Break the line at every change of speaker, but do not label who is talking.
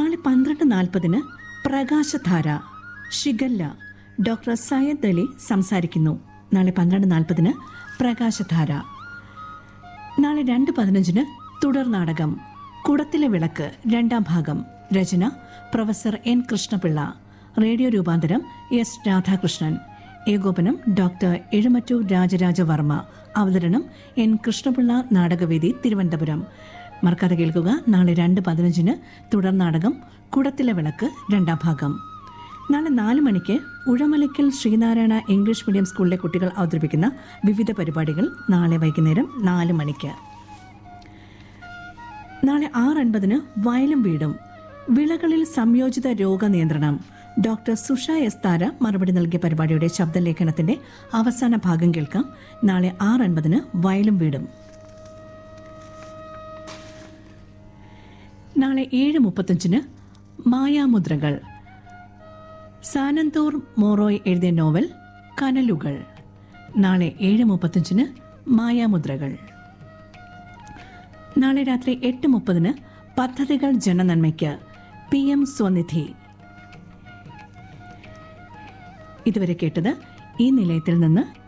നാളെ പന്ത്രണ്ട് നാൽപ്പതിന് പ്രകാശധാര ഷിഗല്ല ഡോക്ടർ സയ്യദ് അലി സംസാരിക്കുന്നു നാളെ പന്ത്രണ്ട് നാൽപ്പതിന് പ്രകാശധാര നാളെ രണ്ട് പതിനഞ്ചിന് തുടർ നാടകം കുടത്തിലെ വിളക്ക് രണ്ടാം ഭാഗം രചന പ്രൊഫസർ എൻ കൃഷ്ണപിള്ള റേഡിയോ രൂപാന്തരം എസ് രാധാകൃഷ്ണൻ ഏകോപനം ഡോക്ടർ എഴുമറ്റൂർ രാജരാജവർമ്മ അവതരണം എൻ കൃഷ്ണപിള്ള നാടകവേദി തിരുവനന്തപുരം മറക്കാതെ കേൾക്കുക നാളെ രണ്ട് പതിനഞ്ചിന് തുടർ നാടകം കുടത്തിലെ വിളക്ക് രണ്ടാം ഭാഗം നാളെ നാല് മണിക്ക് ഉഴമലയ്ക്കൽ ശ്രീനാരായണ ഇംഗ്ലീഷ് മീഡിയം സ്കൂളിലെ കുട്ടികൾ അവതരിപ്പിക്കുന്ന വിവിധ പരിപാടികൾ നാളെ വൈകുന്നേരം നാല് മണിക്ക് നാളെ ആറ് അൻപതിന് വയലും വീടും വിളകളിൽ സംയോജിത രോഗനിയന്ത്രണം ഡോക്ടർ സുഷ എസ് താര മറുപടി നൽകിയ പരിപാടിയുടെ ശബ്ദലേഖനത്തിന്റെ അവസാന ഭാഗം കേൾക്കാം നാളെ ആറ് അൻപതിന് വയലും വീടും നാളെ ഏഴ് മുപ്പത്തഞ്ചിന് മായാമുദ്രകൾ സാനന്തോർ മോറോയ് എഴുതിയ നോവൽ കനലുകൾ നാളെ ഏഴ് മുപ്പത്തഞ്ചിന് മായാമുദ്രകൾ നാളെ രാത്രി എട്ട് മുപ്പതിന് പദ്ധതികൾ ജനനന്മയ്ക്ക് പി എം സ്വനിധി ഇതുവരെ കേട്ടത് ഈ നിലയത്തിൽ നിന്ന്